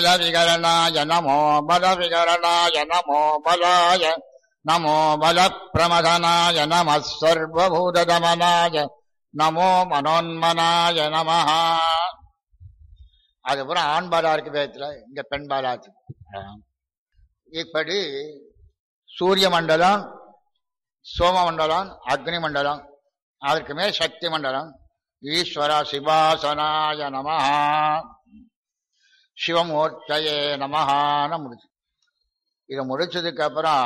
பலவிகரணாய நமோ பலவிகரணாய நமோ பலாய நமோ பல பிரமதனாய நம சர்வபூததமனாய நமோ மனோன்மனாய நமஹா அதுக்கப்புறம் ஆண் பாலா இருக்கு வேதத்துல இங்க பெண் பாலா இருக்கு இப்படி சூரிய மண்டலம் சோம மண்டலம் அக்னி மண்டலம் அதற்கு மேல் சக்தி மண்டலம் ஈஸ்வர சிவாசனாய நமஹா சிவமூர்த்தையே நமஹான்னு முடிச்சு இதை முடிச்சதுக்கு அப்புறம்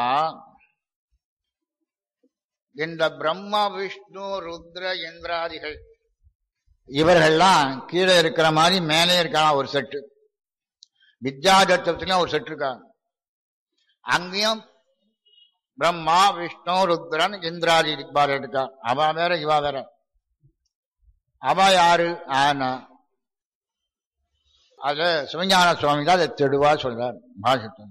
இந்த பிரம்மா விஷ்ணு ருத்ர இந்திராதிகள் இவர்கள்லாம் கீழே இருக்கிற மாதிரி மேலே இருக்கலாம் ஒரு செட்டு வித்யாதத்துவத்திலும் ஒரு செட்டு இருக்காங்க அங்கேயும் பிரம்மா விஷ்ணு ருத்ரன் இந்திராதி திக்பால் இருக்கா அவ வேற இவா வேற அவ யாரு ஆனா அது சிவஞான சுவாமி தான் அதை தெளிவா சொல்றார் பாஷத்தன்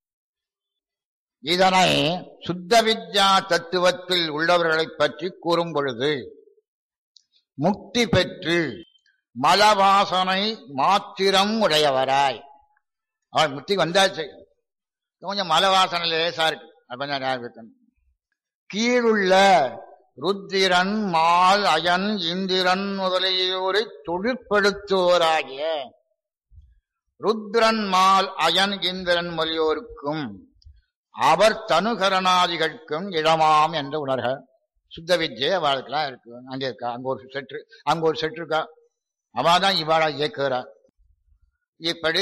இதனை சுத்த வித்யா தத்துவத்தில் உள்ளவர்களை பற்றி கூறும் பொழுது முக்தி பெற்று மலவாசனை மாத்திரம் உடையவராய் அவர் முக்திக்கு வந்தாச்சு கொஞ்சம் மலவாசனை லேசா இருக்கு அது கொஞ்சம் ஞாபகம் கீழுள்ள ருத்திரன் மால் அயன் இந்திரன் முதலியோரை தொழிற்படுத்துவோராகிய ருத்ரன் மால் அயன் இந்திரன் முதலியோருக்கும் அவர் தனுகரணாதிகளுக்கும் இடமாம் என்று உணர்க சுத்த வித்யை அவளுக்கெல்லாம் இருக்கு அங்கே இருக்கா அங்க ஒரு செட்டு அங்க ஒரு செட்டு இருக்கா அவதான் இவாளா இயக்குறா இப்படி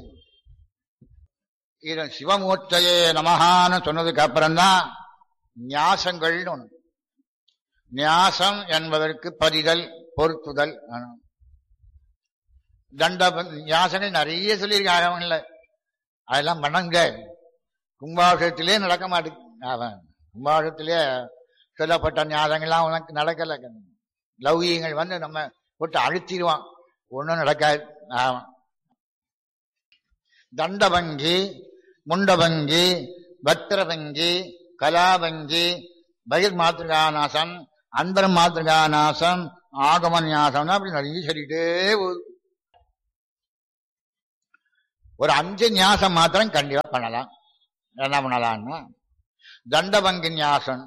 இது சிவமூர்த்தையே நமகான்னு சொன்னதுக்கு அப்புறம்தான் நியாசங்கள்னு ஒண்ணு நியாசம் என்பதற்கு பதிதல் பொருத்துதல் தண்ட நியாசங்கள் நிறைய சொல்லியிருக்காங்க அவங்கள அதெல்லாம் பண்ணங்க கும்பாபிஷத்திலே நடக்க மாட்டேங்குது அவன் கும்பாபிஷத்திலே சொல்லப்பட்ட ஞாதங்கள்லாம் உனக்கு நடக்கல லௌகியங்கள் வந்து நம்ம போட்டு அழுத்திடுவான் ஒன்றும் நடக்காது ஆமாம் தண்டபங்கி முண்டபங்கி பத்திரபங்கி கலாபங்கி பகிர் மாத்திருகாநாசம் அந்தர் மாத்திருகாநாசம் ஆகமன்யாசம் அப்படி நிறைய சொல்லிட்டே போகுது ஒரு அஞ்சு நியாசம் மாத்திரம் கண்டிப்பா பண்ணலாம் என்ன பண்ணலாம்னா தண்டபங்கி நியாசம்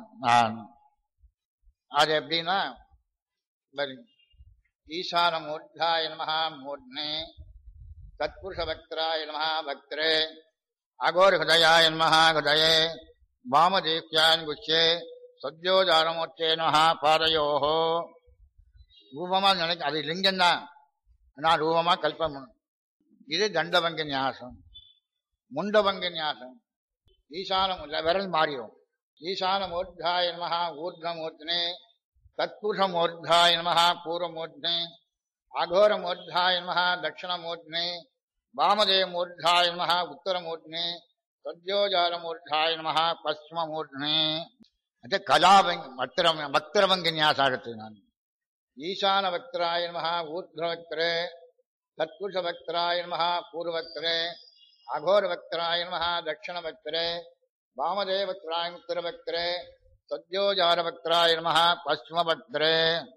அது எப்படின்னா ஈசான மூர்த்தாய நமஹா மூர்ணே தத்புருஷ பக்தராய நமஹா பக்தரே அகோர் ஹதயாய நமஹா ஹதயே வாமதேவியான் குச்சே சத்யோஜாரமூர்த்தே நமஹா பாதையோஹோ ரூபமா நினைக்க அது லிங்கம் தான் நான் ரூபமா கல்பம் இது தண்டபங்க நியாசம் முண்டபங்க நியாசம் ஈசானம் விரல் மாறிடும் ஈசான மூர்த்தாய நமஹா ஊர்தமூர்த்தனே தத்புருஷமூர்த்தாய நமஹா பூர்வமூர்த்தனே அகோரமூர்த்தாய நமஹா தட்சிணமூர்த்தனே வாமதேவமூர்த்தாய நமஹா உத்தரமூர்த்தனே சத்யோஜாலமூர்த்தாய நமஹா பশ্চিமமூர்த்தனே அது கலாபங் பக்திரம் பக்திரபங்க நியாசாகத்து நான் ஈசான பக்தராய நமஹா ஊர்த்வக்திரே தத்புருஷ பக்தராய நமஹா பூர்வக்திரே அகோர பக்தராய நமஹா தட்சிண பக்தரே வாமதேவ பக்தராய உத்தர பக்தரே சத்யோஜார பக்தராய நமஹா பশ্চিம பக்தரே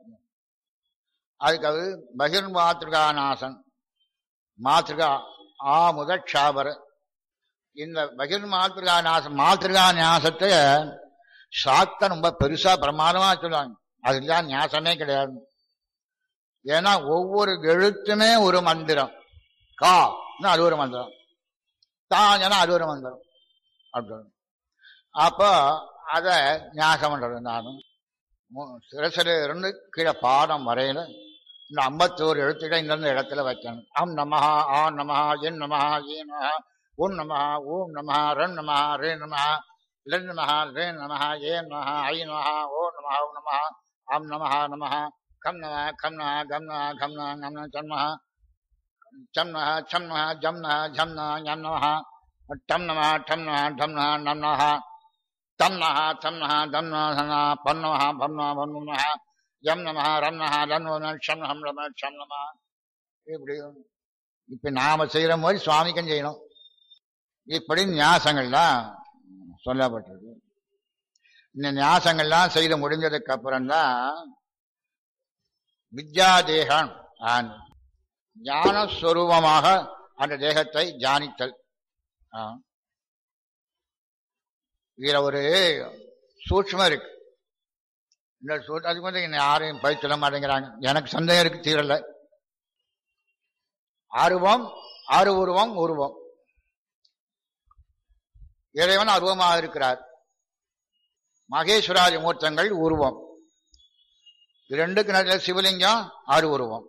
அதுக்கு அது பகிர் மாத்திருகாநாசன் மாத்திருகா ஆ முதக்ஷாபர இந்த பகிர் மாத்திருகா நாசம் மாத்திருகா ஞாசத்தை சாத்த ரொம்ப பெருசா பிரமாதமா சொல்லுவாங்க அதுதான் ஞாசமே கிடையாது ஏன்னா ஒவ்வொரு எழுத்துமே ஒரு மந்திரம் கா அது ஒரு மந்திரம் தாங்கன்னா அது ஒரு மந்திரம் அப்படின்னு அப்போ அத ஞாசம் பண்றது நானும் சிரசில இருந்து கீழே பாடம் வரையில இந்த ஐம்பத்தோரு எழுத்துக்களை இந்தந்த இடத்துல வைக்கணும் அம் நமஹா ஆ நமஹா என் நமஹா ஏ நமஹா ஓம் நமஹா ஓம் நமஹா ரன் நமஹா ரே நமஹா லன் நமஹா ரே நமஹா ஏ நமஹா ஐ நமஹா ஓ நமஹா ஓம் நமஹா அம் நமஹா நமஹா கம் நமஹ கம் நமஹ கம் நமஹ கம் நமஹ கம் நமஹ சன்மஹா சம் நமஹ சம் நமஹ ஜம் நமஹ ஜம் நமஹ ஞம் நமஹ டம் நமஹ டம் நமஹ டம் நமஹ நம் நமஹ தம் நமஹ தம் நமஹ தம் நமஹ தம் நமஹ பம் நமஹ பம் நமஹ பம் நமஹ யம் நமஹ ரம் நமஹ ரம் நமஹ ஷம் நமஹ ரம் நமஹ ஷம் நமஹ இப்படி இப்ப நாம செய்யற மாதிரி சுவாமிக்கும் செய்யணும் இப்படி நியாசங்கள்லாம் சொல்லப்பட்டிருக்கு இந்த நியாசங்கள்லாம் செய்து முடிஞ்சதுக்கு அப்புறம் தான் வித்யாதேகன் ஞானஸ்வரூபமாக அந்த தேகத்தை தியானித்தல் ஆ. இதுல ஒரு சூட்சமம் இருக்கு இந்த சூட் அதுக்கு வந்து இன்னும் யாரையும் பயிர் சொல்ல மாட்டேங்கிறாங்க எனக்கு சந்தேகம் இருக்கு தீரல அருவம் அரு உருவம் உருவம் இறைவன் அருவமாக இருக்கிறார் மகேஸ்வராதி மூர்த்தங்கள் உருவம் இது ரெண்டுக்கு நடுவில் சிவலிங்கம் ஆறு உருவம்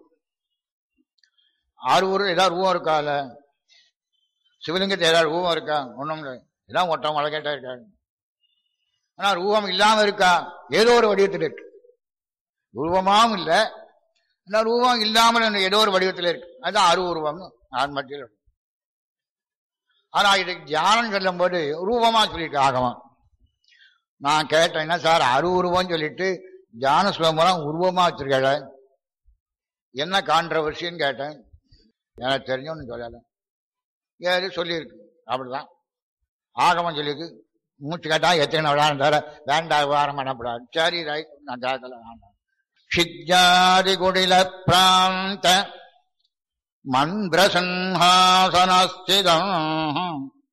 ஆறு உருவம் ஏதாவது உருவம் இருக்கால சிவலிங்கத்தை ஏதாவது உருவம் இருக்கா ஒன்றும் இல்லை இதான் ஒட்டம் வழக்கேட்டா இருக்காங்க ஆனா ரூபம் இல்லாம இருக்கா ஏதோ ஒரு வடிவத்தில் இருக்கு ரூபமாவும் இல்லை ஆனா ரூபம் இல்லாமல் ஏதோ ஒரு வடிவத்தில் இருக்கு அதுதான் அரு உருவம்னு நான் மத்தியில் இருக்கு. ஆனா இதுக்கு தியானம் சொல்லும் போது ரூபமா சொல்லியிருக்கு ஆகவம் நான் கேட்டேன் என்ன சார் அரு உருவம் சொல்லிட்டு தியான சுலபம் உருவமா வச்சிருக்கல என்ன கான்ட்ரவர்சின்னு கேட்டேன் எனக்கு தெரிஞ்சோன்னு சொல்லலை ஏது சொல்லியிருக்கு அப்படிதான் ஆகமம் சொல்லியிருக்கு மூச்சு கேட்டா எத்தனை விழான்னு தர வேண்டாம் விவகாரம் பண்ணப்படாது சரி ரைட் நான் கேட்கல வேண்டாம் ஷிஜாதி குடில பிராந்த மந்திர சிம்ஹாசனஸ்திதம்